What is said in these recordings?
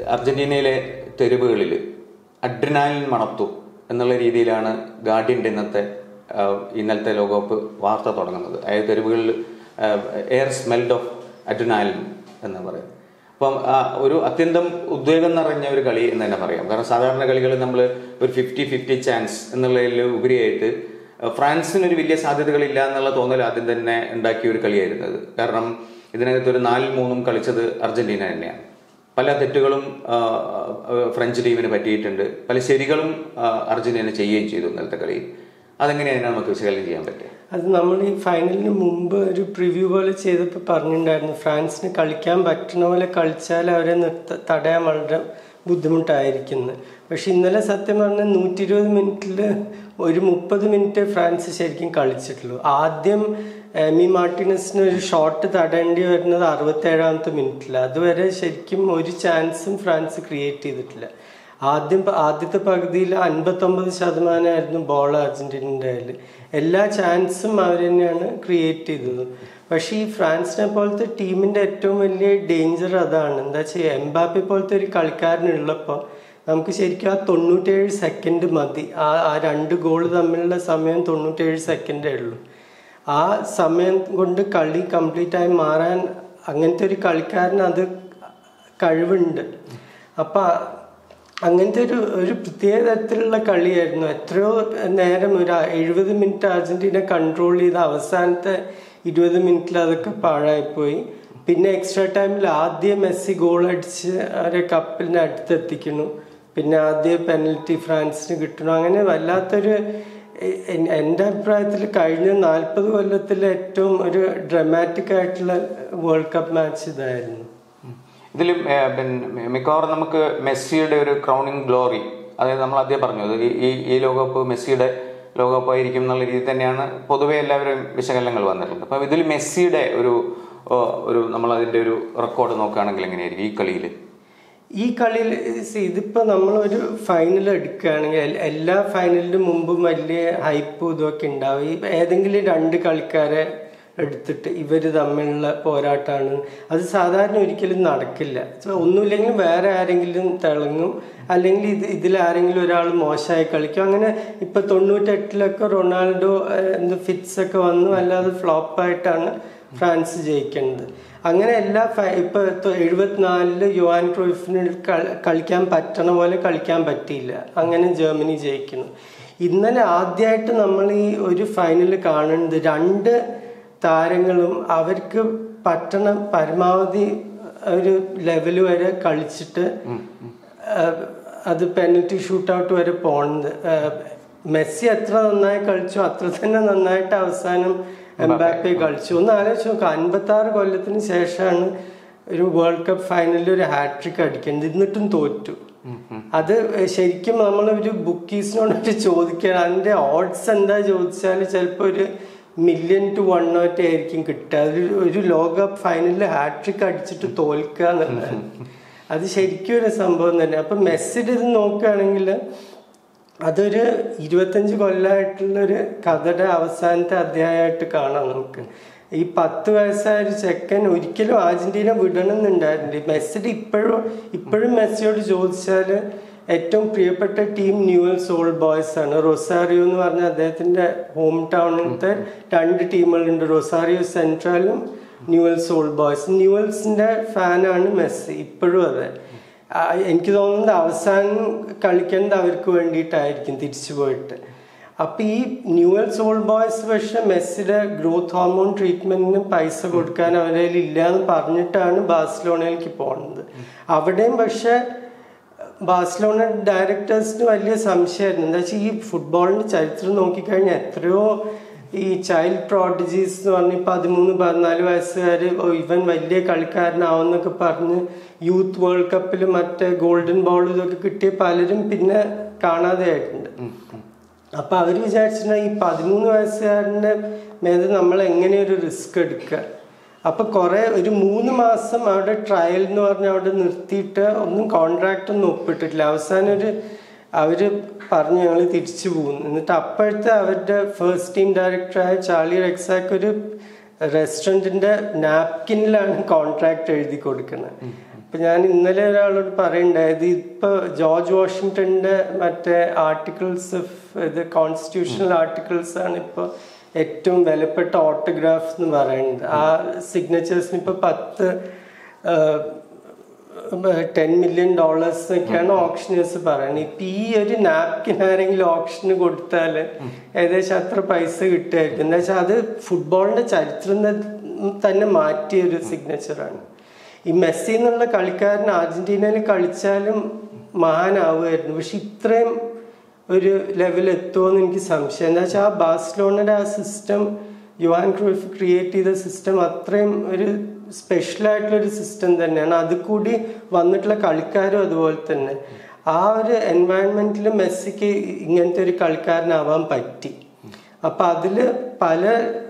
അർജന്റീനയിലെ തെരുവുകളിൽ അഡ്രിനാലിൻ മണത്തു എന്നുള്ള രീതിയിലാണ് ഗാർഡിയൻ്റെ ഇന്നത്തെ ആ, ഇന്നലത്തെ ലോകകപ്പ് വാർത്ത തുടങ്ങുന്നത് അതായത് തെരുവുകളിൽ എയർ സ്മെൽഡ് ഓഫ് അഡ്രിനാലിൻ എന്ന് പറയും അപ്പം ആ, ഒരു അത്യന്തം ഉദ്വേഗം നിറഞ്ഞ ഒരു കളി എന്ന് തന്നെ പറയാം കാരണം സാധാരണ കളികൾ നമ്മൾ ഒരു ഫിഫ്റ്റി ഫിഫ്റ്റി ചാൻസ് എന്നുള്ളതിൽ ഉപരിയായിട്ട് ആ, ഫ്രാൻസിന് ഒരു വലിയ സാധ്യതകളില്ല എന്നുള്ള തോന്നൽ ആദ്യം തന്നെ ഉണ്ടാക്കിയ ഒരു കളിയായിരുന്നു അത് കാരണം ഇതിനകത്ത് ഒരു നാലിൽ മൂന്നും കളിച്ചത് അർജന്റീന തന്നെയാണ് പല തെറ്റുകളും ആ, ആ, ഫ്രഞ്ച് ടീമിന് പറ്റിയിട്ടുണ്ട് പല ശരികളും ആ, അർജന്റീന ചെയ്യുകയും ചെയ്തു ഇന്നലത്തെ കളിയിൽ അതെങ്ങനെയാണ് നമുക്ക് വിശകലനം ചെയ്യാൻ പറ്റുക അത് നമ്മൾ ഈ ഫൈനലിന് മുമ്പ് ഒരു പ്രിവ്യൂ പോലെ ചെയ്തപ്പോൾ പറഞ്ഞിട്ടുണ്ടായിരുന്നു ഫ്രാൻസിന് കളിക്കാൻ പറ്റുന്ന പോലെ കളിച്ചാൽ അവരെ നിർത്ത തടയാൻ വളരെ ബുദ്ധിമുട്ടായിരിക്കുന്നു പക്ഷെ ഇന്നലെ സത്യം പറഞ്ഞാൽ നൂറ്റി ഇരുപത് മിനിറ്റിൽ ഒരു മുപ്പത് മിനിറ്റ് ഫ്രാൻസ് ശരിക്കും കളിച്ചിട്ടുള്ളൂ ആദ്യം എമി മാർട്ടിനസിന് ഒരു ഷോട്ട് തടയേണ്ടി വരുന്നത് അറുപത്തേഴാമത്തെ മിനിറ്റിൽ അതുവരെ ശരിക്കും ഒരു ചാൻസും ഫ്രാൻസ് ക്രിയേറ്റ് ചെയ്തിട്ടില്ല ആദ്യം പ- ആദ്യത്തെ പകുതിയിൽ അൻപത്തൊമ്പത് ശതമാനമായിരുന്നു ബോൾ അർജന്റീനയുടെ കയ്യിൽ എല്ലാ ചാൻസും അവർ തന്നെയാണ് ക്രിയേറ്റ് ചെയ്തത് പക്ഷേ ഈ ഫ്രാൻസിനെ പോലത്തെ ടീമിന്റെ ഏറ്റവും വലിയ ഡേഞ്ചർ അതാണ് എന്താ വെച്ചാൽ എംബാപ്പെ പോലത്തെ ഒരു കളിക്കാരനുള്ളപ്പോൾ നമുക്ക് ശരിക്കും ആ തൊണ്ണൂറ്റേഴ് സെക്കൻഡ് മതി ആ ആ രണ്ട് ഗോൾ തമ്മിലുള്ള സമയം തൊണ്ണൂറ്റേഴ് സെക്കൻഡേ ഉള്ളൂ ആ സമയം കൊണ്ട് കളി കംപ്ലീറ്റ് ആയി മാറാൻ അങ്ങനത്തെ ഒരു കളിക്കാരന് അത് കഴിവുണ്ട് അപ്പൊ അങ്ങനത്തെ ഒരു ഒരു പ്രത്യേക തരത്തിലുള്ള കളിയായിരുന്നു എത്രയോ നേരം ഒരു എഴുപത് മിനിറ്റ് അർജന്റീന കൺട്രോൾ ചെയ്ത അവസാനത്തെ ഇരുപത് മിനിറ്റിൽ അതൊക്കെ പാഴായിപ്പോയി പിന്നെ എക്സ്ട്രാ ടൈമിൽ ആദ്യം മെസ്സി ഗോൾ അടിച്ച് അവരെ കപ്പിലിന് അടുത്തെത്തിക്കുന്നു പിന്നെ ആദ്യ പെനൽറ്റി ഫ്രാൻസിന് കിട്ടണം അങ്ങനെ വല്ലാത്തൊരു എ- എൻ- എൻ്റെ അഭിപ്രായത്തിൽ കഴിഞ്ഞ നാൽപ്പത് കൊല്ലത്തിലെ ഏറ്റവും ഒരു ഡ്രമാറ്റിക് ആയിട്ടുള്ള വേൾഡ് കപ്പ് മാച്ച് ഇതായിരുന്നു ഇതിൽ പിന്നെ മിക്കവാറും നമുക്ക് മെസ്സിയുടെ ഒരു ക്രൗണിങ് ഗ്ലോറി അതായത് നമ്മൾ ആദ്യം പറഞ്ഞു അത് ഈ- ഈ ഈ ലോകകപ്പ് മെസ്സിയുടെ ലോകകപ്പ് ആയിരിക്കും എന്നുള്ള രീതിയിൽ തന്നെയാണ് പൊതുവെ എല്ലാവരും വിശകലനങ്ങൾ വന്നിട്ടുള്ളത് അപ്പം ഇതിൽ മെസ്സിയുടെ ഒരു ഓ, ഒരു നമ്മൾ അതിന്റെ ഒരു റെക്കോർഡ് നോക്കുകയാണെങ്കിൽ എങ്ങനെയായിരിക്കും ഈ കളിയിൽ ഈ കളിയിൽ ഇതിപ്പോ നമ്മളൊരു ഫൈനൽ എടുക്കുകയാണെങ്കിൽ എൽ- എല്ലാ ഫൈനലിന് മുമ്പും വലിയ ഹൈപ്പും ഇതൊക്കെ ഉണ്ടാവും ഈ ഏതെങ്കിലും രണ്ട് കളിക്കാരെ എടുത്തിട്ട് ഇവര് തമ്മിലുള്ള പോരാട്ടമാണ് അത് സാധാരണ ഒരിക്കലും നടക്കില്ല So, ഒന്നുമില്ലെങ്കിൽ വേറെ ആരെങ്കിലും തിളങ്ങും അല്ലെങ്കിൽ ഇത് ഇതിൽ ആരെങ്കിലും ഒരാൾ മോശമായി കളിക്കും അങ്ങനെ ഇപ്പൊ തൊണ്ണൂറ്റെട്ടിലൊക്കെ റൊണാൾഡോ ഏഹ്, എന്ത് ഫിറ്റ്സ് ഒക്കെ വന്നു അല്ലാതെ ഫ്ലോപ്പായിട്ടാണ് ഫ്രാൻസ് ജയിക്കുന്നത് അങ്ങനെ എല്ലാ ഫ- ഇപ്പൊ തൊ- എഴുപത്തിനാലില് യുവാൻ ക്രൂഫിന് കള- കളിക്കാൻ പറ്റണ പോലെ കളിക്കാൻ പറ്റിയില്ല അങ്ങനെ ജർമ്മനി ജയിക്കുന്നു ഇന്നലെ ആദ്യമായിട്ട് നമ്മൾ ഈ ഒരു ഫൈനൽ കാണുന്നത് രണ്ട് താരങ്ങളും അവർക്ക് പറ്റണ പരമാവധി ഒരു ലെവൽ വരെ കളിച്ചിട്ട് ആഹ് അത് പെനൽറ്റി ഷൂട്ട് ഔട്ട് വരെ പോണത് ആഹ് മെസ്സി എത്ര നന്നായി കളിച്ചു അത്ര തന്നെ നന്നായിട്ട് അവസാനം എംബാപ്പെ കളിച്ചു ഒന്ന് ആലോചിച്ച് നോക്കുക അൻപത്തി ആറ് കൊല്ലത്തിന് ശേഷമാണ് ഒരു വേൾഡ് കപ്പ് ഫൈനലിൽ ഒരു ഹാട്രിക് അടിക്കുന്നത് എന്നിട്ടും തോറ്റു അത് ശരിക്കും നമ്മൾ ഒരു ബുക്കീസിനോട് ചോദിക്കുകയാണ് അതിന്റെ ഓഡ്സ് എന്താ ചോദിച്ചാൽ ചിലപ്പോൾ ഒരു മില്യൺ ടു വൺ നോറ്റ് ആയിരിക്കും കിട്ടുക ഒരു ഒരു ലോകകപ്പ് ഫൈനലിൽ ഹാട്രിക് അടിച്ചിട്ട് തോൽക്കുക എന്നുള്ളതാണ് അത് ശരിക്കും ഒരു സംഭവം തന്നെ അപ്പൊ മെസ്സിയുടെ ഇത് നോക്കുകയാണെങ്കിൽ അതൊരു ഇരുപത്തഞ്ച് കൊല്ലമായിട്ടുള്ള ഒരു കഥയുടെ അവസാനത്തെ അധ്യായമായിട്ട് കാണാം നമുക്ക് ഈ പത്ത് വയസ്സായ ഒരു ചെക്കൻ ഒരിക്കലും അർജന്റീന വിടണമെന്നുണ്ടായിരുന്നില്ല മെസ്സിയുടെ ഇപ്പോഴും ഇപ്പോഴും മെസ്സിയോട് ചോദിച്ചാൽ ഏറ്റവും പ്രിയപ്പെട്ട ടീം ന്യൂവൽസ് ഓൾഡ് ബോയ്സ് ആണ് റൊസാറിയോ എന്ന് പറഞ്ഞ അദ്ദേഹത്തിന്റെ ഹോം ടൗണിലത്തെ രണ്ട് ടീമുകളുണ്ട് റൊസാറിയോ സെൻട്രലും ന്യൂവൽസ് ഓൾഡ് ബോയ്സ് ന്യൂവൽസിന്റെ ഫാനാണ് മെസ്സി ഇപ്പോഴും അതെ ആ, എനിക്ക് തോന്നുന്നത് അവസാനം കളിക്കേണ്ടത് അവർക്ക് വേണ്ടിയിട്ടായിരിക്കും തിരിച്ചു പോയിട്ട് അപ്പൊ ഈ ന്യൂവൽസ് ഓൾഡ് ബോയ്സ് പക്ഷെ മെസ്സിയുടെ ഗ്രോത്ത് ഹോർമോൺ ട്രീറ്റ്മെന്റിന് പൈസ കൊടുക്കാൻ അവരെ കയ്യിൽ ഇല്ല എന്ന് പറഞ്ഞിട്ടാണ് ബാഴ്സലോണയിലേക്ക് പോകുന്നത് അവിടെയും പക്ഷെ ബാഴ്സലോണ ഡയറക്ടേഴ്സിന് വലിയ സംശയമായിരുന്നു എന്താ വെച്ചാൽ ഈ ഫുട്ബോളിന്റെ ചരിത്രം നോക്കിക്കഴിഞ്ഞാൽ എത്രയോ ഈ ചൈൽഡ് പ്രോഡിജീസ് എന്ന് പറഞ്ഞ് പതിമൂന്ന് പതിനാല് വയസ്സുകാർ ഇവൻ വലിയ കളിക്കാരനാവുന്നൊക്കെ പറഞ്ഞ് യൂത്ത് വേൾഡ് കപ്പിൽ മറ്റേ ഗോൾഡൻ ബോൾ ഇതൊക്കെ കിട്ടിയ പലരും പിന്നെ കാണാതെ ആയിട്ടുണ്ട് അപ്പൊ അവര് വിചാരിച്ചിട്ടുണ്ട ഈ പതിമൂന്ന് വയസ്സുകാരന്റെ മേത് നമ്മൾ എങ്ങനെ ഒരു റിസ്ക് എടുക്കുക അപ്പൊ കുറെ ഒരു മൂന്ന് മാസം അവിടെ ട്രയൽ എന്ന് പറഞ്ഞ് അവിടെ നിർത്തിയിട്ട് ഒന്നും കോൺട്രാക്ട് ഒന്നും ഒപ്പിട്ടിട്ടില്ല അവസാനം ഒരു അവര് പറഞ്ഞു ഞങ്ങൾ തിരിച്ചു പോകുന്നു എന്നിട്ട് അപ്പോഴത്തെ അവരുടെ ഫസ്റ്റ് ടീം ഡയറക്ടറായ ചാർലി റെക്സാക്ക് ഒരു റെസ്റ്റോറൻറ്റിന്റെ നാപ്കിനിലാണ് കോൺട്രാക്ട് എഴുതി കൊടുക്കുന്നത് ഇപ്പൊ ഞാൻ ഇന്നലെ ഒരാളോട് പറയണ്ടായത് ഇപ്പൊ ജോർജ് വാഷിങ്ടണിന്റെ മറ്റേ ആർട്ടിക്കിൾസ് ഇത് കോൺസ്റ്റിറ്റ്യൂഷണൽ ആർട്ടിക്കിൾസ് ആണ് ഇപ്പൊ ഏറ്റവും വിലപ്പെട്ട ഓട്ടോഗ്രാഫ്സ് എന്ന് പറയുന്നത് ആ സിഗ്നേച്ചേഴ്സിന് ഇപ്പൊ പത്ത് ടെൻ മില്യൺ ഡോളേഴ്സ് ഒക്കെയാണ് ഓപ്ഷനേഴ്സ് പറയുന്നത് ഇപ്പൊ ഈ ഒരു നാപ്കിൻ ആരെങ്കിലും ഓപ്ഷന് കൊടുത്താൽ ഏകദേശം അത്ര പൈസ കിട്ടുമായിരിക്കും എന്താ വെച്ചാൽ അത് ഫുട്ബോളിന്റെ ചരിത്രം തന്നെ മാറ്റിയ ഒരു സിഗ്നേച്ചറാണ് ഈ മെസ്സി എന്നുള്ള കളിക്കാരൻ അർജന്റീനയിൽ കളിച്ചാലും മഹാനാവുമായിരുന്നു പക്ഷെ ഇത്രയും ഒരു ലെവൽ എത്തുമോന്ന് എനിക്ക് സംശയം എന്താ വെച്ചാൽ ആ ബാഴ്സലോണയുടെ ആ സിസ്റ്റം യുവാൻ ക്രൂഫ് ക്രിയേറ്റ് ചെയ്ത സിസ്റ്റം അത്രയും ഒരു സ്പെഷ്യൽ ആയിട്ടുള്ള ഒരു സിസ്റ്റം തന്നെയാണ് അത് കൂടി വന്നിട്ടുള്ള കളിക്കാരും അതുപോലെ തന്നെ ആ ഒരു എൻവയൺമെന്റിൽ മെസ്സിക്ക് ഇങ്ങനത്തെ ഒരു കളിക്കാരനാവാൻ പറ്റി അപ്പൊ അതില് പല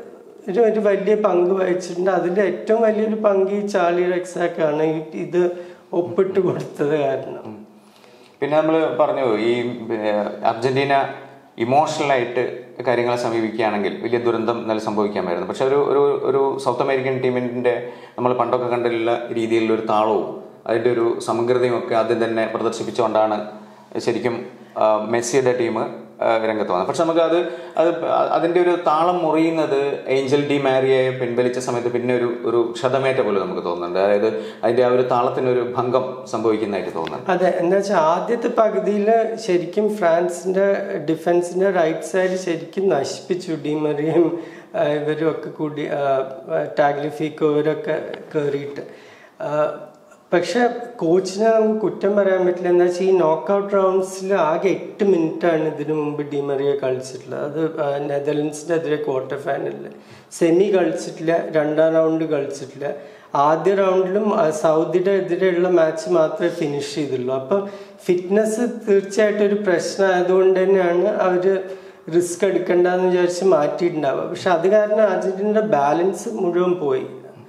ഒരു ഒരു വലിയ പങ്ക് വഹിച്ചിട്ടുണ്ട് അതിൽ ഏറ്റവും വലിയൊരു പങ്ക് ഈ ചാർലി റെക്സാക്കാണ് ഇത് ഒപ്പിട്ട് കൊടുത്തത് കാരണം പിന്നെ നമ്മൾ പറഞ്ഞു ഈ ഏഹ്, അർജന്റീന ഇമോഷണൽ ആയിട്ട് കാര്യങ്ങളെ സമീപിക്കുകയാണെങ്കിൽ വലിയ ദുരന്തം ഇന്നലെ സംഭവിക്കാമായിരുന്നു പക്ഷെ ഒരു ഒരു ഒരു സൗത്ത് അമേരിക്കൻ ടീമിന്റെ നമ്മൾ പണ്ടൊക്കെ കണ്ടിട്ടുള്ള രീതിയിലുള്ള ഒരു താളവും അതിന്റെ ഒരു സമഗ്രതയും ഒക്കെ ആദ്യം തന്നെ പ്രദർശിപ്പിച്ചുകൊണ്ടാണ് ശരിക്കും ആ, മെസ്സിയുടെ ടീം രംഗത്ത് വന്നത് പക്ഷെ നമുക്ക് അത് അത് അതിന്റെ ഒരു താളം മുറിയുന്നത് ഏഞ്ചൽ ഡി മാരിയയെ പിൻവലിച്ച സമയത്ത് പിന്നെ ഒരു ഒരു ക്ഷതമേറ്റ പോലെ നമുക്ക് തോന്നുന്നുണ്ട് അതായത് അതിന്റെ ആ ഒരു താളത്തിന് ഒരു ഭംഗം സംഭവിക്കുന്നതായിട്ട് തോന്നുന്നുണ്ട് അതെ എന്താ വെച്ചാൽ ആദ്യത്തെ പകുതിയിൽ ശരിക്കും ഫ്രാൻസിന്റെ ഡിഫൻസിന്റെ റൈറ്റ് സൈഡ് ശരിക്കും നശിപ്പിച്ചു ഡിമറിയും ആ, ഇവരും ഒക്കെ കൂടി ടാഗ്ലിഫിക്കോ ഇവരൊക്കെ കയറിയിട്ട് ആ, പക്ഷെ കോച്ചിനെ നമുക്ക് കുറ്റം പറയാൻ പറ്റില്ല എന്താ വെച്ചാൽ ഈ നോക്കൗട്ട് റൗണ്ട്സിൽ ആകെ എട്ട് മിനിറ്റാണ് ഇതിനു മുമ്പ് ഡിമറിയ കളിച്ചിട്ടുള്ളത് അത് ആ, നെതർലൻഡ്സിന്റെ എതിരെ ക്വാർട്ടർ ഫൈനലിൽ സെമി കളിച്ചിട്ടില്ല രണ്ടാം റൗണ്ട് കളിച്ചിട്ടില്ല ആദ്യ റൗണ്ടിലും ആ, സൗദിയുടെ എതിരെയുള്ള മാച്ച് മാത്രമേ ഫിനിഷ് ചെയ്തുള്ളൂ അപ്പം ഫിറ്റ്നസ് തീർച്ചയായിട്ടും ഒരു പ്രശ്നമായതുകൊണ്ട് തന്നെയാണ് അവര് റിസ്ക് എടുക്കണ്ടെന്ന് വിചാരിച്ച് മാറ്റിയിട്ടുണ്ടാവുക പക്ഷെ അത് കാരണം അർജന്റീനയുടെ ബാലൻസ് മുഴുവൻ പോയി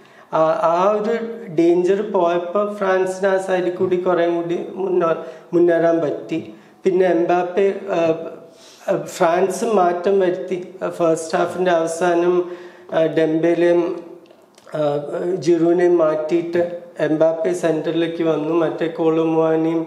ആ ആ ഒരു ഡേഞ്ചർ പോയപ്പോൾ ഫ്രാൻസിന് ആ സൈഡിൽ കൂടി കുറേ കൂടി മുന്നോ മുന്നേറാൻ പറ്റി പിന്നെ എംബാപ്പെ ആ, ആ, ഫ്രാൻസ് മാറ്റം വരുത്തി ഫസ്റ്റ് ഹാഫിന്റെ അവസാനം ആ, ഡെംബേലെയും ആ, ജിറുവിനെയും മാറ്റിയിട്ട് എംബാപ്പെ സെന്ററിലേക്ക് വന്നു മറ്റേ കോളുമുവാനിയും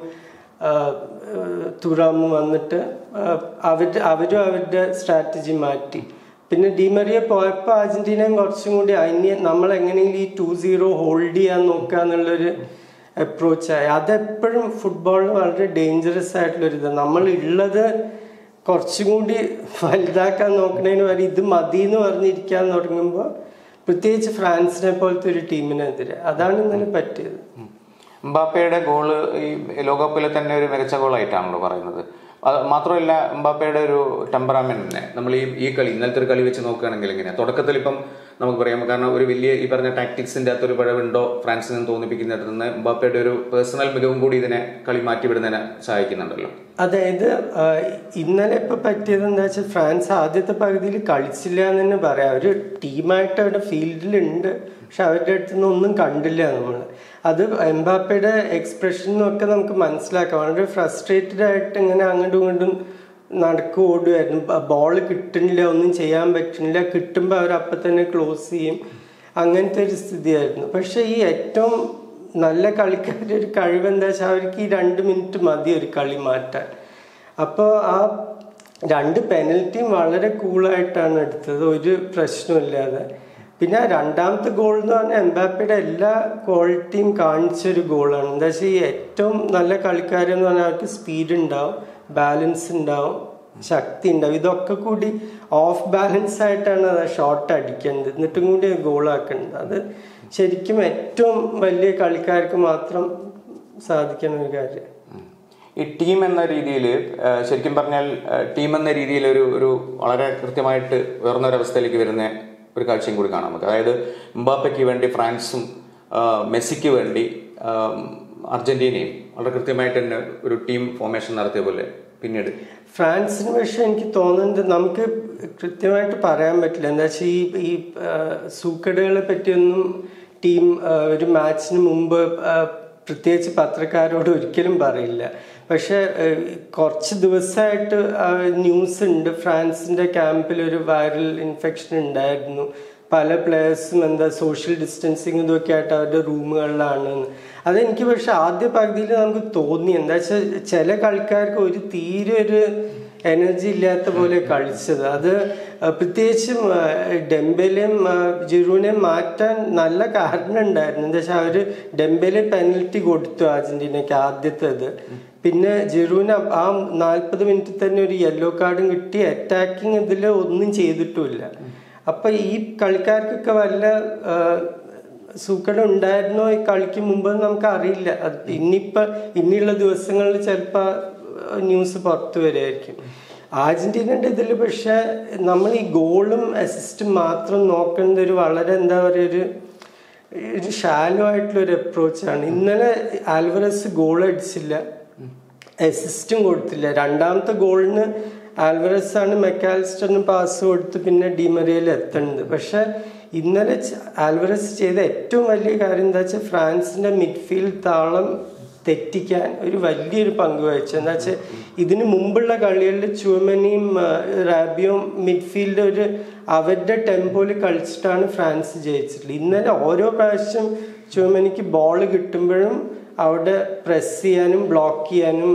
തുറാമും വന്നിട്ട് ആ, അവര് അവരും അവരുടെ സ്ട്രാറ്റജി മാറ്റി പിന്നെ ഡിമറിയ പോയപ്പോൾ അർജന്റീനയും കുറച്ചും കൂടി അതിന് നമ്മൾ എങ്ങനെയെങ്കിലും ഈ ടു സീറോ ഹോൾഡ് ചെയ്യാൻ നോക്കുക എന്നുള്ളൊരു അപ്രോച്ചായി അതെപ്പോഴും ഫുട്ബോളിൽ വളരെ ഡേഞ്ചറസ് ആയിട്ടുള്ളൊരു ഇത് നമ്മൾ ഉള്ളത് കുറച്ചും കൂടി വലുതാക്കാൻ നോക്കണതിന് പകരം ഇത് മതി എന്ന് പറഞ്ഞിരിക്കാൻ തുടങ്ങുമ്പോൾ പ്രത്യേകിച്ച് ഫ്രാൻസിനെ പോലത്തെ ഒരു ടീമിനെതിരെ അതാണ് ഇന്നലെ പറ്റിയത് എംബാപ്പയുടെ ഗോള് ഈ ലോകകപ്പിലെ തന്നെ ഒരു മികച്ച ഗോളായിട്ടാണല്ലോ പറയുന്നത് അത് മാത്രമല്ല എംബാപ്പയുടെ ഒരു ടെമ്പറാമെന്റിനെ നമ്മൾ ഈ ഈ കളി ഇന്നലത്തെ ഒരു കളി വെച്ച് നോക്കുകയാണെങ്കിൽ എങ്ങനെയാണ് തുടക്കത്തിൽ ഇപ്പം നമുക്ക് പറയാം കാരണം ഒരു വലിയ ഈ പറഞ്ഞ ടാക്ടിക്സിന്റെ അകത്തൊരു പിഴവുണ്ടോ ഫ്രാൻസിൽ നിന്ന് തോന്നിപ്പിക്കുന്നിടത്ത് നിന്ന് എംബാപ്പയുടെ ഒരു പേഴ്സണൽ മികവും കൂടി ഇതിനെ കളി മാറ്റിവിടുന്നതിനെ സഹായിക്കുന്നുണ്ടല്ലോ അതായത് ആ, ഇന്നലെ ഇപ്പൊ പറ്റിയത് എന്താ വെച്ചാൽ ഫ്രാൻസ് ആദ്യത്തെ പകുതിയിൽ കളിച്ചില്ല എന്ന് തന്നെ പറയാം ഒരു ടീമായിട്ട് അവിടെ ഫീൽഡിലുണ്ട് പക്ഷെ അവരുടെ അടുത്ത് നിന്ന് ഒന്നും കണ്ടില്ല നമ്മൾ അത് എംബാപ്പയുടെ എക്സ്പ്രഷനും ഒക്കെ നമുക്ക് മനസ്സിലാക്കാം വളരെ ഫ്രസ്ട്രേറ്റഡ് ആയിട്ട് ഇങ്ങനെ അങ്ങോട്ടും ഇങ്ങോട്ടും നടക്കും ഓടുമായിരുന്നു ബോൾ കിട്ടുന്നില്ല ഒന്നും ചെയ്യാൻ പറ്റുന്നില്ല കിട്ടുമ്പോൾ അവർ അപ്പം തന്നെ ക്ലോസ് ചെയ്യും അങ്ങനത്തെ ഒരു സ്ഥിതിയായിരുന്നു പക്ഷെ ഈ ഏറ്റവും നല്ല കളിക്കാരുടെ ഒരു കഴിവ് എന്താ വെച്ചാൽ അവർക്ക് ഈ രണ്ട് മിനിറ്റ് മതി ഒരു കളി മാറ്റാൻ അപ്പോൾ ആ രണ്ട് പെനൽറ്റിയും വളരെ കൂളായിട്ടാണ് എടുത്തത് ഒരു പ്രശ്നമില്ലാതെ പിന്നെ ആ രണ്ടാമത്തെ ഗോൾ എന്ന് പറഞ്ഞാൽ എംബാപ്പയുടെ എല്ലാ ക്വാളിറ്റിയും കാണിച്ചൊരു ഗോളാണ് എന്താ വെച്ചാൽ ഈ ഏറ്റവും നല്ല കളിക്കാരെന്ന് പറഞ്ഞാൽ അവർക്ക് സ്പീഡ് ഉണ്ടാവും ബാലൻസ് ഉണ്ടാവും ശക്തി ഉണ്ടാവും ഇതൊക്കെ കൂടി ഓഫ് ബാലൻസ് ആയിട്ടാണ് അത് ഷോട്ട് അടിക്കുന്നത് എന്നിട്ടും കൂടി ഗോളാക്കുന്നത് അത് ശരിക്കും ഏറ്റവും വലിയ കളിക്കാർക്ക് മാത്രം സാധിക്കുന്ന ഒരു കാര്യം ഈ ടീം എന്ന രീതിയിൽ ശരിക്കും പറഞ്ഞാൽ ടീം എന്ന രീതിയിൽ ഒരു ഒരു വളരെ കൃത്യമായിട്ട് ഉയർന്ന ഒരു അവസ്ഥയിലേക്ക് വരുന്ന ഒരു കാഴ്ചയും കൂടി കാണാൻ പറ്റും അതായത് എംബാപ്പയ്ക്ക് വേണ്ടി ഫ്രാൻസും ആ, മെസ്സിക്ക് വേണ്ടി ആ, അർജന്റീനയും വളരെ കൃത്യമായിട്ട് തന്നെ ഒരു ടീം ഫോർമേഷൻ നടത്തിയ പോലെ പിന്നീട് ഫ്രാൻസിന് പക്ഷെ എനിക്ക് തോന്നുന്നത് നമുക്ക് കൃത്യമായിട്ട് പറയാൻ പറ്റില്ല എന്താ വെച്ചാൽ ഈ ഈ ആ, സൂക്കേടുകളെ പറ്റിയൊന്നും ടീം ആ, ഒരു മാച്ചിന് മുമ്പ് ആ, പ്രത്യേകിച്ച് പത്രക്കാരോട് ഒരിക്കലും പറയില്ല പക്ഷെ ആ, കുറച്ച് ദിവസമായിട്ട് ന്യൂസ് ഉണ്ട് ഫ്രാൻസിന്റെ ക്യാമ്പിൽ ഒരു വൈറൽ ഇൻഫെക്ഷൻ ഉണ്ടായിരുന്നു പല പ്ലേയേഴ്സും എന്താ സോഷ്യൽ ഡിസ്റ്റൻസിങ് ഇതൊക്കെ ആയിട്ട് അവരുടെ റൂമുകളിലാണ് അതെനിക്ക് പക്ഷെ ആദ്യ പകുതിയിൽ നമുക്ക് തോന്നി എന്താ വെച്ചാൽ ചില കളിക്കാർക്ക് ഒരു തീരെ ഒരു എനർജി ഇല്ലാത്ത പോലെ കളിച്ചത് അത് പ്രത്യേകിച്ചും ഡെമ്പലെയും ജിറൂനെയും മാറ്റാൻ നല്ല കാരണം ഉണ്ടായിരുന്നു എന്താ വെച്ചാൽ അവര് ഡെമ്പലെ പെനൽറ്റി കൊടുത്തു അർജന്റീനയ്ക്ക് ആദ്യത്തേത് പിന്നെ ജിറൂന് ആ നാൽപ്പത് മിനിറ്റിൽ തന്നെ ഒരു യെല്ലോ കാർഡും കിട്ടി അറ്റാക്കിങ് ഇതിൽ ഒന്നും ചെയ്തിട്ടുമില്ല അപ്പൊ ഈ കളിക്കാർക്കൊക്കെ വല്ല സൂക്കടം ഉണ്ടായിരുന്നോ ഈ കളിക്ക് മുമ്പ് നമുക്ക് അറിയില്ല അത് ഇനിയിപ്പോ ഇനിയുള്ള ദിവസങ്ങളിൽ ചിലപ്പോ ന്യൂസ് പുറത്തു വരുമായിരിക്കും അർജന്റീനയുടെ ഇതിൽ പക്ഷെ നമ്മൾ ഈ ഗോളും അസിസ്റ്റും മാത്രം നോക്കുന്നത് ഒരു വളരെ എന്താ പറയുക ഒരു ഒരു ഷാലോ ആയിട്ടുള്ള ഒരു അപ്രോച്ചാണ് ഇന്നലെ ആൽവറസ് ഗോൾ അടിച്ചില്ല അസിസ്റ്റും കൊടുത്തില്ല രണ്ടാമത്തെ ഗോളിന് ആൽവറസ് ആണ് മെക്കാലിസ്റ്ററിന് പാസ് കൊടുത്ത് പിന്നെ ഡിമറിയയിൽ എത്തുന്നത് പക്ഷെ ഇന്നലെ ആൽവറസ് ചെയ്ത ഏറ്റവും വലിയ കാര്യം എന്താ വെച്ചാൽ ഫ്രാൻസിന്റെ മിഡ്ഫീൽഡ് താളം തെറ്റിക്കാൻ ഒരു വലിയൊരു പങ്ക് വഹിച്ചു എന്താ വെച്ചാൽ ഇതിനു മുമ്പുള്ള കളികളിൽ ചുവമനിയും റാബിയും മിഡ്ഫീൽഡ് ഒരു അവരുടെ ടെമ്പോയിൽ കളിച്ചിട്ടാണ് ഫ്രാൻസ് ജയിച്ചിട്ടുള്ളത് ഇന്നലെ ഓരോ പ്രാവശ്യം ചുവമനിക്ക് ബോൾ കിട്ടുമ്പോഴും അവിടെ പ്രസ് ചെയ്യാനും ബ്ലോക്ക് ചെയ്യാനും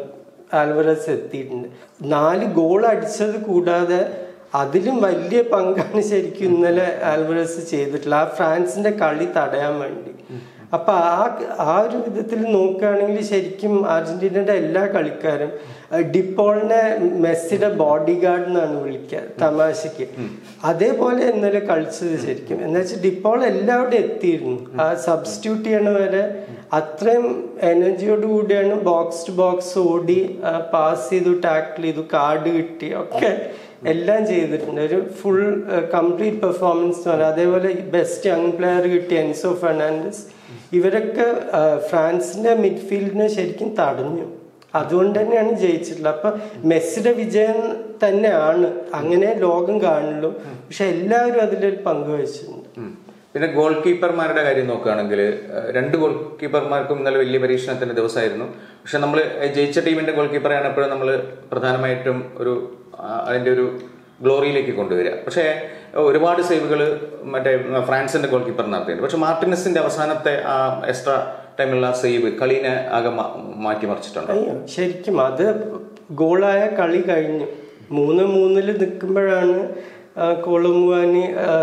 ആൽവറസ് എത്തിയിട്ടുണ്ട് നാല് ഗോൾ അടിച്ചത് കൂടാതെ അതിലും വലിയ പങ്കാണ് ശരിക്കും ഇന്നലെ ആൽവറസ് ചെയ്തിട്ടുള്ളത് ആ ഫ്രാൻസിന്റെ കളി തടയാൻ വേണ്ടി അപ്പൊ ആ ആ ഒരു വിധത്തിൽ നോക്കുകയാണെങ്കിൽ ശരിക്കും അർജന്റീനയുടെ എല്ലാ കളിക്കാരും ഡിപ്പോളിനെ മെസ്സിയുടെ ബോഡി ഗാർഡ് എന്നാണ് വിളിക്കുക തമാശക്ക് അതേപോലെ ഇന്നലെ കളിച്ചത് ശരിക്കും എന്ന് വെച്ചാൽ ഡിപ്പോൾ എല്ലാവരുടെയും എത്തിയിരുന്നു ആ സബ്സ്റ്റിറ്റ്യൂട്ട് ചെയ്യണ വരെ അത്രയും എനർജിയോട് കൂടിയാണ് ബോക്സ് ടു ബോക്സ് ഓടി പാസ് ചെയ്തു ടാക്കിൾ ചെയ്തു കാർഡ് കിട്ടി ഒക്കെ എല്ലാം ചെയ്തിട്ടുണ്ട് ഒരു ഫുൾ കംപ്ലീറ്റ് പെർഫോമൻസ് എന്ന് പറയാം അതേപോലെ ബെസ്റ്റ് യങ് പ്ലെയർ കിട്ടിയ എൻസോ ഫെർണാണ്ടസ് ഇവരൊക്കെ ഫ്രാൻസിന്റെ മിഡ്ഫീൽഡിനെ ശരിക്കും തടഞ്ഞു അതുകൊണ്ട് തന്നെയാണ് ജയിച്ചിട്ടുള്ളത് അപ്പൊ മെസ്സിയുടെ വിജയം തന്നെയാണ് അങ്ങനെ ലോകം കാണുള്ളൂ പക്ഷെ എല്ലാവരും അതിലൊരു പങ്ക് വഹിച്ചിട്ടുണ്ട് പിന്നെ ഗോൾ കീപ്പർമാരുടെ കാര്യം നോക്കുകയാണെങ്കിൽ രണ്ട് ഗോൾ കീപ്പർമാർക്കും ഇന്നലെ വലിയ പരീക്ഷണത്തിന്റെ ദിവസമായിരുന്നു പക്ഷെ നമ്മൾ ജയിച്ച ടീമിന്റെ ഗോൾ കീപ്പറെയാണ് എപ്പോഴും നമ്മൾ പ്രധാനമായിട്ടും ഒരു അതിന്റെ ഒരു ഗ്ലോറിയിലേക്ക് കൊണ്ടുവരിക പക്ഷേ ഒരുപാട് സേവുകൾ മറ്റേ ഫ്രാൻസിന്റെ ഗോൾ കീപ്പർ നടത്തിയിട്ടുണ്ട് പക്ഷെ മാർട്ടിനസിന്റെ അവസാനത്തെ ആ എക്സ്ട്രാ ടൈമുള്ള സേവ് കളീനെ ആകെ മാറ്റിമറിച്ചിട്ടുണ്ട് അയ്യോ ശരിക്കും അത് ഗോളായ കളി കഴിഞ്ഞു മൂന്ന് മൂന്നിൽ നിൽക്കുമ്പോഴാണ് കൊളമുവാനി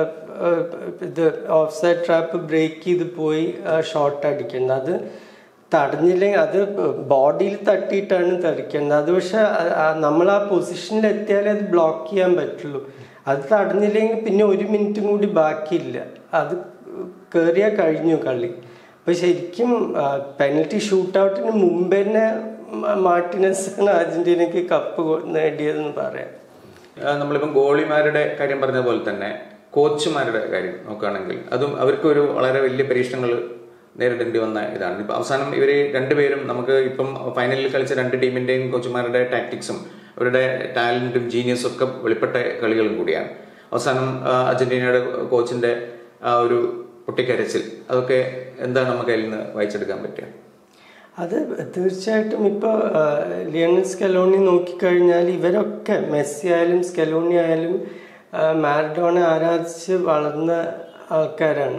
ഇത് ഓഫ് സൈഡ് ട്രാപ്പ് ബ്രേക്ക് ചെയ്ത് പോയി ഷോട്ട് അടിക്കുന്നത് അത് തടഞ്ഞില്ലെങ്കിൽ അത് ബോഡിയിൽ തട്ടിയിട്ടാണ് തെറിക്കേണ്ടത് അത് പക്ഷെ നമ്മൾ ആ പൊസിഷനിൽ എത്തിയാലേ അത് ബ്ലോക്ക് ചെയ്യാൻ പറ്റുള്ളൂ അത് തടഞ്ഞില്ലെങ്കിൽ പിന്നെ ഒരു മിനിറ്റും കൂടി ബാക്കിയില്ല അത് കയറിയാൽ കഴിഞ്ഞു കളി അപ്പൊ ശരിക്കും പെനൽറ്റി ഷൂട്ട് ഔട്ടിന് മുമ്പ് തന്നെ മാർട്ടിനസ് ആണ് അർജന്റീനക്ക് കപ്പ് നേടിയതെന്ന് പറയാം നമ്മളിപ്പം ഗോളിമാരുടെ കാര്യം പറഞ്ഞ പോലെ തന്നെ കോച്ചുമാരുടെ കാര്യം നോക്കുകയാണെങ്കിൽ അതും അവർക്ക് ഒരു വളരെ വലിയ പരീക്ഷണങ്ങൾ നേരിടേണ്ടി വന്ന ഇതാണ് ഇപ്പൊ അവസാനം ഇവര് രണ്ടുപേരും നമുക്ക് ഇപ്പം ഫൈനലിൽ കളിച്ച രണ്ട് ടീമിന്റെയും കോച്ചുമാരുടെ ടാക്ടിക്സും അവരുടെ ടാലന്റും ജീനിയസും ഒക്കെ വെളിപ്പെട്ട കളികളും കൂടിയാണ് അവസാനം അർജന്റീനയുടെ കോച്ചിന്റെ ആ ഒരു പൊട്ടിക്കരച്ചിൽ അതൊക്കെ എന്താണ് നമുക്ക് അതിൽ നിന്ന് വായിച്ചെടുക്കാൻ പറ്റുക അത് തീർച്ചയായിട്ടും ഇപ്പോൾ ലിയണൽ സ്കലോണി നോക്കിക്കഴിഞ്ഞാൽ ഇവരൊക്കെ മെസ്സി ആയാലും സ്കലോണി ആയാലും മാരഡോണെ ആരാധിച്ച് വളർന്ന ആൾക്കാരാണ്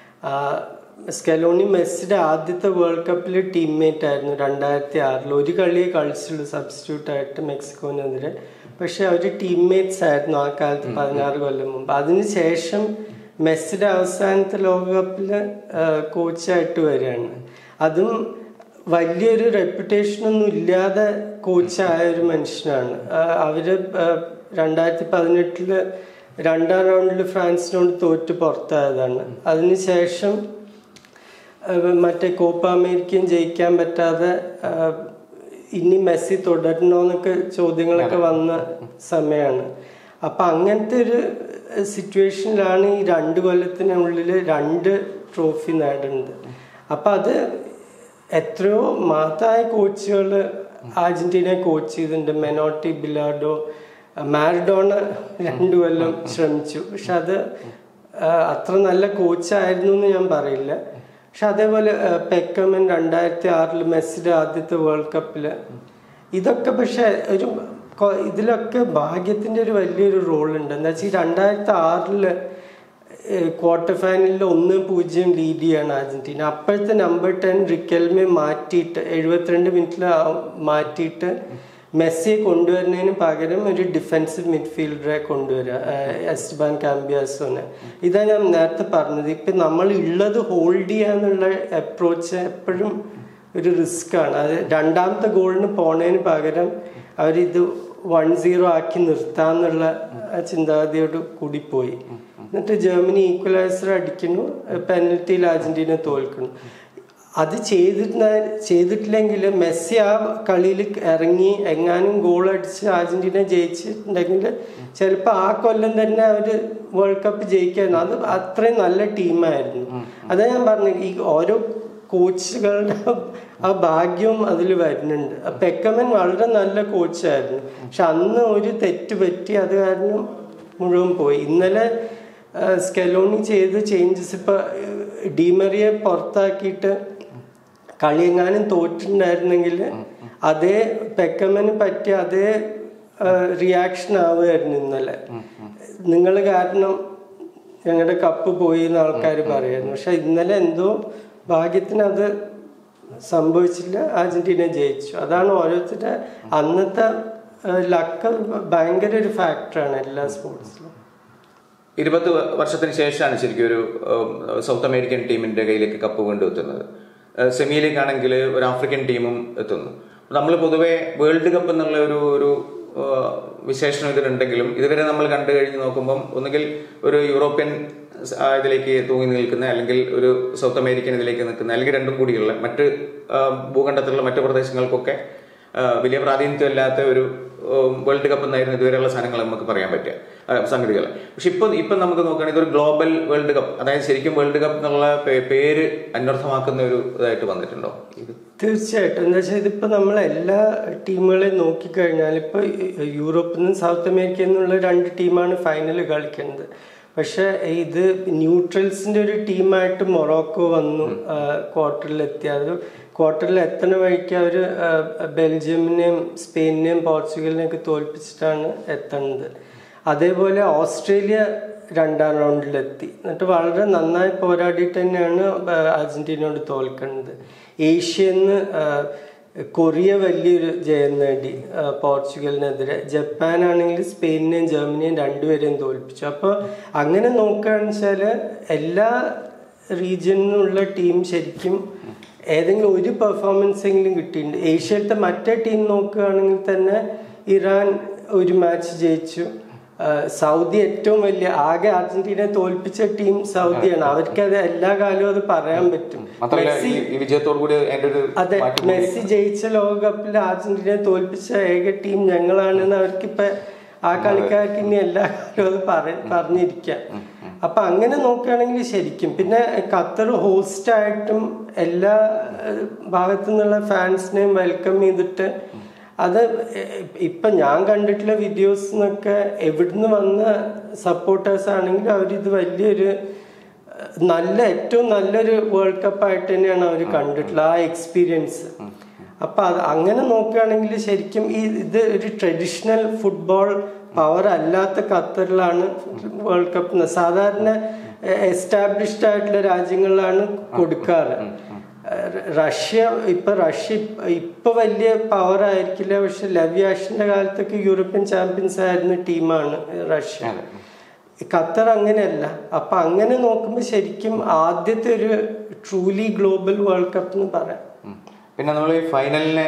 സ്കലോണി മെസ്സിയുടെ ആദ്യത്തെ വേൾഡ് കപ്പിൽ ടീംമേറ്റ് ആയിരുന്നു രണ്ടായിരത്തി ആറിൽ ഒരു കളിയെ കളിച്ചുള്ളൂ സബ്സ്റ്റിറ്റ്യൂട്ട് ആയിട്ട് മെക്സിക്കോനെതിരെ പക്ഷെ അവർ ടീംമേറ്റ്സ് ആയിരുന്നു ആ കാലത്ത് പതിനാറ് കൊല്ലം മുമ്പ് അതിനുശേഷം മെസ്സിയുടെ അവസാനത്തെ ലോകകപ്പിൽ കോച്ചായിട്ട് വരികയാണ് അതും വലിയൊരു റെപ്യൂട്ടേഷനൊന്നും ഇല്ലാതെ കോച്ചായ ഒരു മനുഷ്യനാണ് അവര് രണ്ടായിരത്തി പതിനെട്ടില് രണ്ടാം റൗണ്ടിൽ ഫ്രാൻസിനോട് തോറ്റ് പുറത്തായതാണ് അതിനുശേഷം മറ്റേ കോപ്പ അമേരിക്കയും ജയിക്കാൻ പറ്റാതെ ഇനി മെസ്സി തുടരണോന്നൊക്കെ ചോദ്യങ്ങളൊക്കെ വന്ന സമയമാണ് അപ്പൊ അങ്ങനത്തെ ഒരു സിറ്റുവേഷനിലാണ് ഈ രണ്ട് കൊല്ലത്തിനുള്ളിൽ രണ്ട് ട്രോഫി നേടുന്നത് അപ്പൊ അത് എത്രയോ മഹത്തായ കോച്ചുകൾ അർജന്റീനയെ കോച്ച് ചെയ്തിട്ടുണ്ട് മെനോട്ടി ബിലാഡോ മാരഡോണ രണ്ടു കൊല്ലം ശ്രമിച്ചു പക്ഷെ അത് അത്ര നല്ല കോച്ചായിരുന്നു എന്ന് ഞാൻ പറയില്ല പക്ഷെ അതേപോലെ പെക്കമൻ രണ്ടായിരത്തി ആറിൽ മെസ്സിയുടെ ആദ്യത്തെ വേൾഡ് കപ്പില് ഇതൊക്കെ പക്ഷെ ഒരു ഇതിലൊക്കെ ഭാഗ്യത്തിന്റെ ഒരു വലിയൊരു റോൾ ഉണ്ട് എന്താ വെച്ചാൽ രണ്ടായിരത്തി ആറില് ക്വാർട്ടർ ഫൈനലിൽ ഒന്ന് പൂജ്യം ലീഡ് ചെയ്യാണ് അർജന്റീന അപ്പോഴത്തെ നമ്പർ ടെൻ റിക്കൽമെ മാറ്റിയിട്ട് എഴുപത്തിരണ്ട് മിനിറ്റിൽ മാറ്റിയിട്ട് മെസ്സിയെ കൊണ്ടുവരുന്നതിന് പകരം ഒരു ഡിഫൻസീവ് മിഡ്ഫീൽഡറെ കൊണ്ടുവരിക എസ്ബാൻ കാമ്പിയാസോനെ ഇതാ ഞാൻ നേരത്തെ പറഞ്ഞത് ഇപ്പം നമ്മൾ ഉള്ളത് ഹോൾഡ് ചെയ്യാന്നുള്ള അപ്രോച്ച് എപ്പോഴും ഒരു റിസ്ക് ആണ് അത് രണ്ടാമത്തെ ഗോളിന് പോണതിന് പകരം അവരിത് വൺ സീറോ ആക്കി നിർത്താന്നുള്ള ആ ചിന്താഗതിയോട് കൂടി പോയി എന്നിട്ട് ജർമ്മനി ഈക്വലൈസർ അടിക്കുന്നു പെനൽറ്റിയിൽ അർജന്റീന തോൽക്കുന്നു അത് ചെയ്തിട്ട് ചെയ്തിട്ടില്ലെങ്കിൽ മെസ്സി ആ കളിയിൽ ഇറങ്ങി എങ്ങാനും ഗോൾ അടിച്ച് അർജന്റീന ജയിച്ചിട്ടുണ്ടെങ്കിൽ ചിലപ്പോൾ ആ കൊല്ലം തന്നെ അവർ വേൾഡ് കപ്പ് ജയിക്കായിരുന്നു അത് അത്രയും നല്ല ടീമായിരുന്നു അതാ ഞാൻ പറഞ്ഞത് ഈ ഓരോ കോച്ചുകളുടെ ആ ഭാഗ്യവും അതിൽ വരുന്നുണ്ട് പെക്കമൻ വളരെ നല്ല കോച്ചായിരുന്നു പക്ഷെ അന്ന് ഒരു തെറ്റ് പറ്റി അത് കാരണം മുഴുവൻ പോയി ഇന്നലെ സ്കെലോണി ചെയ്ത് ചേഞ്ചസ് ഇപ്പൊ ഡീമറിയെ പുറത്താക്കിയിട്ട് കളിയെങ്ങാനും തോറ്റിട്ടുണ്ടായിരുന്നെങ്കിൽ അതേ പെക്കമന് പറ്റിയ അതേ റിയാക്ഷൻ ആവുമായിരുന്നു ഇന്നലെ നിങ്ങൾ കാരണം ഞങ്ങളുടെ കപ്പ് പോയി എന്ന് ആൾക്കാർ പറയായിരുന്നു പക്ഷെ ഇന്നലെ എന്തോ ഭാഗ്യത്തിന് അത് സംഭവിച്ചില്ല അർജന്റീന ജയിച്ചു അതാണ് ഓരോരുത്തരുടെ അന്നത്തെ ലക്ക് ഭയങ്കര ഒരു ഫാക്ടറാണ് എല്ലാ സ്പോർട്സിലും ഇരുപത് വർഷത്തിന് ശേഷമാണ് ശരിക്കും ഒരു സൗത്ത് അമേരിക്കൻ ടീമിന്റെ കയ്യിലേക്ക് കപ്പ് കൊണ്ടുവെത്തുന്നത് സെമിയിലേക്കാണെങ്കിൽ ഒരു ആഫ്രിക്കൻ ടീമും എത്തുന്നു നമ്മൾ പൊതുവെ വേൾഡ് കപ്പ് എന്നുള്ള ഒരു ഒരു വിശേഷണം ഇതിലുണ്ടെങ്കിലും ഇതുവരെ നമ്മൾ കണ്ടു കഴിഞ്ഞ് നോക്കുമ്പം ഒന്നുകിൽ ഒരു യൂറോപ്യൻ ഇതിലേക്ക് തൂങ്ങി നിൽക്കുന്ന അല്ലെങ്കിൽ ഒരു സൗത്ത് അമേരിക്കൻ ഇതിലേക്ക് നിൽക്കുന്ന അല്ലെങ്കിൽ രണ്ടും കൂടിയുള്ള മറ്റ് ഭൂഖണ്ഡത്തിലുള്ള മറ്റു പ്രദേശങ്ങൾക്കൊക്കെ വലിയ പ്രാതിനിധ്യമില്ലാത്ത ഒരു വേൾഡ് കപ്പ് എന്നായിരുന്നു ഇതുവരെയുള്ള സാധനങ്ങൾ നമുക്ക് പറയാൻ പറ്റുക സംഗതികൾ പക്ഷെ ഇപ്പൊ ഇപ്പൊ നമുക്ക് നോക്കുകയാണെങ്കിൽ ഇതൊരു ഗ്ലോബൽ വേൾഡ് കപ്പ് അതായത് ശരിക്കും വേൾഡ് കപ്പ് എന്നുള്ള പേര് അന്വർത്ഥമാക്കുന്ന ഒരു ഇതായിട്ട് വന്നിട്ടുണ്ടോ ഇത് തീർച്ചയായിട്ടും എന്താ വെച്ചാൽ ഇതിപ്പോ നമ്മൾ എല്ലാ ടീമുകളെയും നോക്കിക്കഴിഞ്ഞാൽ ഇപ്പൊ യൂറോപ്പിൽ നിന്നും സൗത്ത് അമേരിക്കയിൽ നിന്നുള്ള രണ്ട് ടീമാണ് ഫൈനൽ കളിക്കുന്നത് പക്ഷെ ഇത് ന്യൂട്രൽസിന്റെ ഒരു ടീമായിട്ട് മൊറോക്കോ വന്നു ക്വാർട്ടറിൽ എത്തി അത് ക്വാർട്ടറിൽ എത്തണ വഴിക്ക് അവർ ബെൽജിയമിനെയും സ്പെയിനിനെയും പോർച്ചുഗലിനെയും ഒക്കെ തോൽപ്പിച്ചിട്ടാണ് എത്തുന്നത് അതേപോലെ ഓസ്ട്രേലിയ രണ്ടാം റൗണ്ടിലെത്തി എന്നിട്ട് വളരെ നന്നായി പോരാടിയിട്ട് തന്നെയാണ് അർജന്റീനയോട് തോൽക്കുന്നത് ഏഷ്യന്ന് കൊറിയ വലിയൊരു ജയം നേടി പോർച്ചുഗലിനെതിരെ ജപ്പാൻ ആണെങ്കിൽ സ്പെയിനിനെയും ജർമ്മനിയും രണ്ടുപേരെയും തോൽപ്പിച്ചു അപ്പോൾ അങ്ങനെ നോക്കുകയാണെന്ന് വെച്ചാൽ എല്ലാ റീജിയനിലുള്ള ടീം ശരിക്കും ഏതെങ്കിലും ഒരു പെർഫോമൻസ് എങ്കിലും കിട്ടിയിട്ടുണ്ട് ഏഷ്യയിലത്തെ മറ്റേ ടീം നോക്കുകയാണെങ്കിൽ തന്നെ ഇറാൻ ഒരു മാച്ച് ജയിച്ചു സൗദി ഏറ്റവും വലിയ ആകെ അർജന്റീന തോൽപ്പിച്ച ടീം സൗദിയാണ് അവർക്ക് അത് എല്ലാ കാലവും അത് പറയാൻ പറ്റും അതെ മെസ്സി ജയിച്ച ലോകകപ്പിൽ അർജന്റീന തോൽപ്പിച്ച ഏക ടീം ഞങ്ങളാണെന്ന് അവർക്കിപ്പൊ ആ കളിക്കാർക്ക് ഇനി എല്ലാ കാലവും അത് പറ പറഞ്ഞിരിക്കാം അപ്പൊ അങ്ങനെ നോക്കുകയാണെങ്കിൽ ശരിക്കും പിന്നെ ഖത്തർ ഹോസ്റ്റ് ആയിട്ടും എല്ലാ ഭാഗത്തു നിന്നുള്ള ഫാൻസിനെയും വെൽക്കം ചെയ്തിട്ട് അത് ഇപ്പൊ ഞാൻ കണ്ടിട്ടുള്ള വീഡിയോസ് എന്നൊക്കെ എവിടുന്ന് വന്ന സപ്പോർട്ടേഴ്സ് ആണെങ്കിൽ അവരിത് വലിയൊരു നല്ല ഏറ്റവും നല്ലൊരു വേൾഡ് കപ്പ് ആയിട്ട് തന്നെയാണ് അവർ കണ്ടിട്ടുള്ളത് ആ എക്സ്പീരിയൻസ് അപ്പൊ അത് അങ്ങനെ നോക്കുകയാണെങ്കിൽ ശരിക്കും ഈ ഇത് ഒരു ട്രഡീഷണൽ ഫുട്ബോൾ പവർ അല്ലാത്ത ഖത്തറിലാണ് വേൾഡ് കപ്പ് സാധാരണ എസ്റ്റാബ്ലിഷ്ഡ് ആയിട്ടുള്ള രാജ്യങ്ങളിലാണ് കൊടുക്കാറ് റഷ്യ ഇപ്പൊ റഷ്യ ഇപ്പൊ വലിയ പവർ ആയിരിക്കില്ല പക്ഷെ ലവ്യാഷിന്റെ കാലത്തൊക്കെ യൂറോപ്യൻ ചാമ്പ്യൻസ് ആയിരുന്ന ടീമാണ് റഷ്യ ഖത്തർ അങ്ങനെയല്ല അപ്പൊ അങ്ങനെ നോക്കുമ്പോൾ ശരിക്കും ആദ്യത്തെ ഒരു ട്രൂലി ഗ്ലോബൽ വേൾഡ് കപ്പ് എന്ന് പറയാം പിന്നെ നമ്മൾ ഈ ഫൈനലിനെ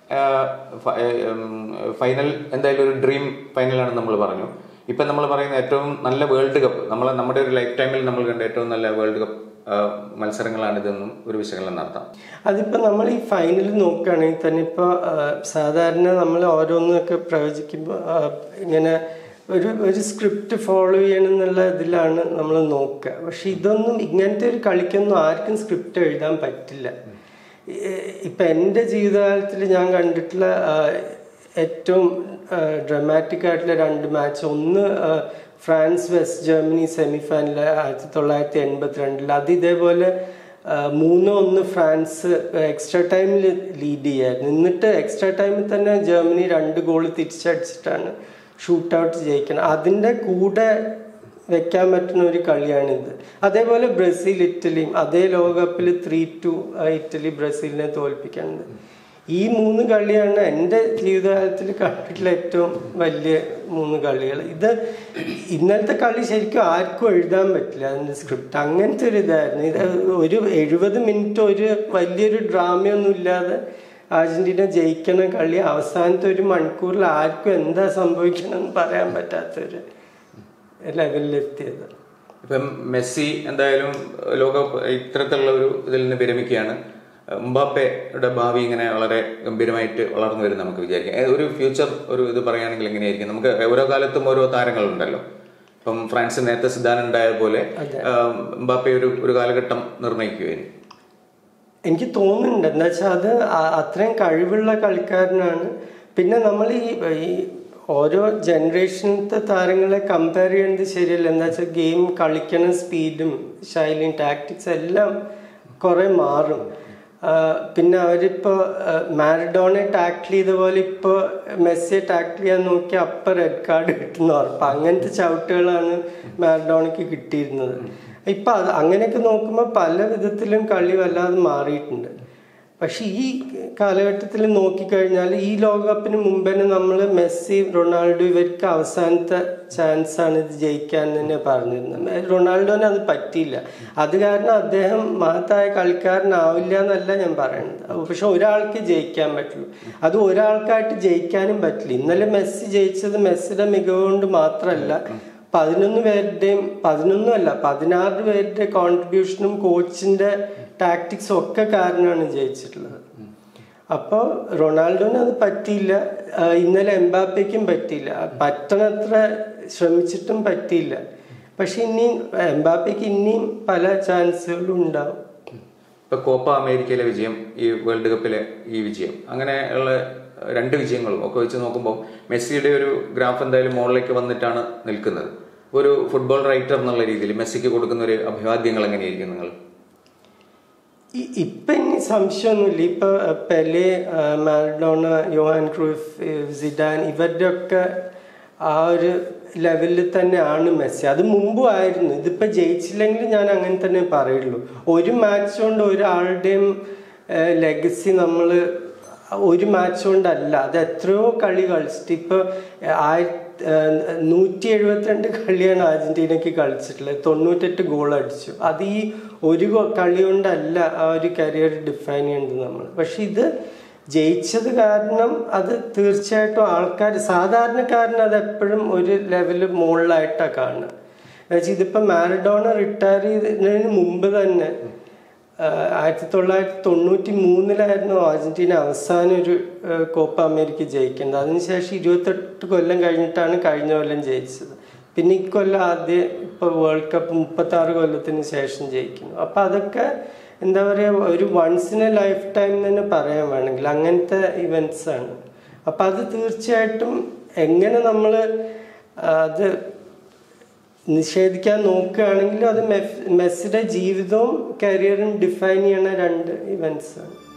ഫൈനൽ എന്തായാലും ഒരു ഡ്രീം ഫൈനലാണ് നമ്മൾ പറഞ്ഞു ഇപ്പൊ നമ്മൾ പറയുന്ന ഏറ്റവും നല്ല വേൾഡ് കപ്പ് നമ്മൾ നമ്മുടെ ഒരു ലൈഫ് ടൈമിൽ നമ്മൾ കണ്ട ഏറ്റവും നല്ല വേൾഡ് കപ്പ് മത്സരങ്ങളാണിതെന്നും ഒരു വിശകലനം നടത്താം അതിപ്പോ നമ്മൾ ഈ ഫൈനൽ നോക്കുകയാണെങ്കിൽ തന്നെ ഇപ്പൊ സാധാരണ നമ്മൾ ഓരോന്നൊക്കെ പ്രവചിക്കുമ്പോൾ ഇങ്ങനെ ഒരു ഒരു സ്ക്രിപ്റ്റ് ഫോളോ ചെയ്യണം എന്നുള്ള ഇതിലാണ് നമ്മൾ നോക്കുക പക്ഷെ ഇതൊന്നും ഇങ്ങനത്തെ ഒരു കളിക്കൊന്നും ആർക്കും സ്ക്രിപ്റ്റ് എഴുതാൻ പറ്റില്ല ഇപ്പൊ എൻ്റെ ജീവിതകാലത്തിൽ ഞാൻ കണ്ടിട്ടുള്ള ഏറ്റവും ഡ്രമാറ്റിക് ആയിട്ടുള്ള രണ്ട് മാച്ച് ഒന്ന് ഫ്രാൻസ് വെസ്റ്റ് ജർമ്മനി സെമി ഫൈനൽ ആയിരത്തി തൊള്ളായിരത്തി എൺപത്തിരണ്ടിൽ അത് ഇതേപോലെ മൂന്ന് ഒന്ന് ഫ്രാൻസ് എക്സ്ട്രാ ടൈമിൽ ലീഡ് ചെയ്യായിരുന്നു എന്നിട്ട് എക്സ്ട്രാ ടൈമിൽ തന്നെ ജർമ്മനി രണ്ട് ഗോൾ തിരിച്ചടിച്ചിട്ടാണ് ഷൂട്ട് ഔട്ട് ജയിക്കണം അതിൻ്റെ കൂടെ വെക്കാൻ പറ്റുന്ന ഒരു കളിയാണിത് അതേപോലെ ബ്രസീൽ ഇറ്റലിയും അതേ ലോകകപ്പിൽ ത്രീ ടു ഇറ്റലി ബ്രസീലിനെ തോൽപ്പിക്കുന്നത് ഈ മൂന്ന് കളിയാണ് എൻ്റെ ജീവിതകാലത്തിൽ കണ്ടിട്ടുള്ള ഏറ്റവും വലിയ മൂന്ന് കളികൾ ഇത് ഇന്നലത്തെ കളി ശരിക്കും ആർക്കും എഴുതാൻ പറ്റില്ല അതിൻ്റെ സ്ക്രിപ്റ്റ് അങ്ങനത്തെ ഒരു ഇതായിരുന്നു ഇത് ഒരു എഴുപത് മിനിറ്റ് ഒരു വലിയൊരു ഡ്രാമയൊന്നും ഇല്ലാതെ അർജന്റീന ജയിക്കണ കളി അവസാനത്തെ ഒരു മണിക്കൂറിൽ ആർക്കും എന്താ സംഭവിക്കണമെന്ന് പറയാൻ പറ്റാത്തൊരു ലെവലിലെത്തിയത് ഇപ്പം മെസ്സി എന്തായാലും ലോകകപ്പ് ഇത്തരത്തിലുള്ള ഒരു ഇതിൽ നിന്ന് വിരമിക്കുകയാണ് എംബാപ്പയുടെ ഭാവി ഇങ്ങനെ വളരെ ഗംഭീരമായിട്ട് വളർന്നു വരും നമുക്ക് വിചാരിക്കാം ഏ, ഒരു ഫ്യൂച്ചർ ഒരു ഇത് പറയുകയാണെങ്കിൽ എങ്ങനെയായിരിക്കും നമുക്ക് ഓരോ കാലത്തും ഓരോ താരങ്ങളുണ്ടല്ലോ ഇപ്പം ഫ്രാൻസ് നേരത്തെ സിദ്ധാന്തം ഉണ്ടായ പോലെ എംബാപ്പെ ഒരു ഒരു കാലഘട്ടം നിർണ്ണയിക്കുമായിരുന്നു എനിക്ക് തോന്നുന്നുണ്ട് എന്താ വെച്ചാൽ അത് അ- അത്രയും കഴിവുള്ള കളിക്കാരനാണ് പിന്നെ നമ്മൾ ഈ ഈ ഓരോ ജനറേഷനത്തെ താരങ്ങളെ കമ്പയർ ചെയ്യുന്നത് ശരിയല്ല എന്താ വെച്ചാൽ ഗെയിം കളിക്കണ സ്പീഡും ശൈലിയും ടാക്ടിക്സ് എല്ലാം കുറെ മാറും ആ, പിന്നെ അവരിപ്പോ മാരഡോണെ ടാക്കിൾ ചെയ്ത പോലെ ഇപ്പൊ മെസ്സിയെ ടാക്കിൾ ചെയ്യാൻ നോക്കി അപ്പ റെഡ് കാർഡ് കിട്ടുന്ന ഉറപ്പ് അങ്ങനത്തെ ചവിട്ടുകളാണ് മാരഡോണയ്ക്ക് കിട്ടിയിരുന്നത് ഇപ്പൊ അത് അങ്ങനെയൊക്കെ നോക്കുമ്പോൾ പല വിധത്തിലും കളി വല്ലാതെ മാറിയിട്ടുണ്ട് പക്ഷെ ഈ കാലഘട്ടത്തിൽ നോക്കിക്കഴിഞ്ഞാൽ ഈ ലോകകപ്പിന് മുമ്പ് തന്നെ നമ്മൾ മെസ്സി റൊണാൾഡോ ഇവർക്ക് അവസാനത്തെ ചാൻസ് ആണ് ഇത് ജയിക്കാൻ തന്നെ പറഞ്ഞിരുന്നത് റൊണാൾഡോന് അത് പറ്റിയില്ല അത് കാരണം അദ്ദേഹം മഹത്തായ കളിക്കാരനാവില്ല എന്നല്ല ഞാൻ പറയുന്നത് പക്ഷെ ഒരാൾക്ക് ജയിക്കാൻ പറ്റുള്ളൂ അത് ഒരാൾക്കായിട്ട് ജയിക്കാനും പറ്റില്ല ഇന്നലെ മെസ്സി ജയിച്ചത് മെസ്സിയുടെ മികവ് കൊണ്ട് മാത്രമല്ല പതിനൊന്ന് പേരുടെയും പതിനൊന്നും അല്ല പതിനാറ് പേരുടെ കോൺട്രിബ്യൂഷനും കോച്ചിന്റെ ടാക്ടിക്സും ഒക്കെ കാരണമാണ് ജയിച്ചിട്ടുള്ളത് അപ്പോൾ റൊണാൾഡോന് അത് പറ്റിയില്ല ആ, ഇന്നലെ എംബാപ്പയ്ക്കും പറ്റിയില്ല പറ്റണത്ര ശ്രമിച്ചിട്ടും പറ്റിയില്ല പക്ഷെ ഇനിയും എംബാപ്പയ്ക്ക് ഇനിയും പല ചാൻസുകളും ഉണ്ടാവും ഇപ്പൊ കോപ്പ അമേരിക്കയിലെ വിജയം ഈ വേൾഡ് കപ്പിലെ ഈ വിജയം അങ്ങനെയുള്ള രണ്ട് വിജയങ്ങളും ഒക്കെ വെച്ച് നോക്കുമ്പോൾ മെസ്സിയുടെ ഒരു ഗ്രാഫ് എന്തായാലും മുകളിലേക്ക് വന്നിട്ടാണ് നിൽക്കുന്നത് ഒരു ഫുട്ബോൾ റൈറ്റർ എന്നുള്ള രീതിയിൽ മെസ്സിക്ക് കൊടുക്കുന്ന ഒരു അഭിവാദ്യങ്ങൾ എങ്ങനെയായിരിക്കും നിങ്ങൾ ഇ- ഇപ്പൊ ഇനി സംശയമൊന്നുമില്ല ഇപ്പൊ അഹ്, പെലെ അഹ്, മാരഡോണ യോഹാൻ ക്രൂഫ് ഏഹ്, സിഡാൻ ഇവരുടെ ഒക്കെ ആ ഒരു ലെവലിൽ തന്നെയാണ് മെസ്സി അത് മുമ്പും ആയിരുന്നു ഇതിപ്പോ ജയിച്ചില്ലെങ്കിൽ ഞാൻ അങ്ങനെ തന്നെ പറയുള്ളൂ ഒരു മാച്ച് കൊണ്ട് ഒരാളുടെയും ലെഗസി നമ്മൾ ഒരു മാച്ച് കൊണ്ടല്ല അത് എത്രയോ കളി കളിച്ചിട്ട് ഇപ്പൊ ആയിരത്തി നൂറ്റി എഴുപത്തിരണ്ട് കളിയാണ് അർജന്റീനക്ക് കളിച്ചിട്ടുള്ളത് തൊണ്ണൂറ്റെട്ട് ഗോൾ അടിച്ചു അത് ഈ ഒരു ഗോ- കളി കൊണ്ടല്ല ആ ഒരു കരിയർ ഡിഫൈൻ ചെയ്യുന്നത് നമ്മൾ പക്ഷെ ഇത് ജയിച്ചത് കാരണം അത് തീർച്ചയായിട്ടും ആൾക്കാർ സാധാരണക്കാരന് അത് എപ്പോഴും ഒരു ലെവല് മുകളിലായിട്ടാണ് കാണുക എന്നുവെച്ചാൽ ഇതിപ്പോ മാരഡോണ റിട്ടയർ ചെയ്തതിന് മുമ്പ് തന്നെ ആഹ് ആയിരത്തി തൊള്ളായിരത്തി തൊണ്ണൂറ്റി മൂന്നിലായിരുന്നു അർജന്റീന അവസാനം ഒരു ആഹ് കോപ്പ അമേരിക്ക ജയിക്കേണ്ടത് അതിനുശേഷം ഇരുപത്തെട്ട് കൊല്ലം കഴിഞ്ഞിട്ടാണ് കഴിഞ്ഞ കൊല്ലം ജയിച്ചത് പിന്നെ ഇക്കൊല്ലം ആദ്യം ഇപ്പൊ വേൾഡ് കപ്പ് മുപ്പത്തി ആറ് കൊല്ലത്തിന് ശേഷം ജയിക്കുന്നു അപ്പൊ അതൊക്കെ എന്താ പറയാ ഒരു once in a lifetime തന്നെ പറയാൻ വേണമെങ്കിൽ അങ്ങനത്തെ ഇവന്റ്സ് ആണ് അപ്പൊ അത് തീർച്ചയായിട്ടും എങ്ങനെ നമ്മൾ അത് നിഷേധിക്കാൻ നോക്കുകയാണെങ്കിൽ അത് മെസ്സിയുടെ ജീവിതവും കരിയറും ഡിഫൈൻ ചെയ്യണ രണ്ട് ഇവന്റ്സ് ആണ്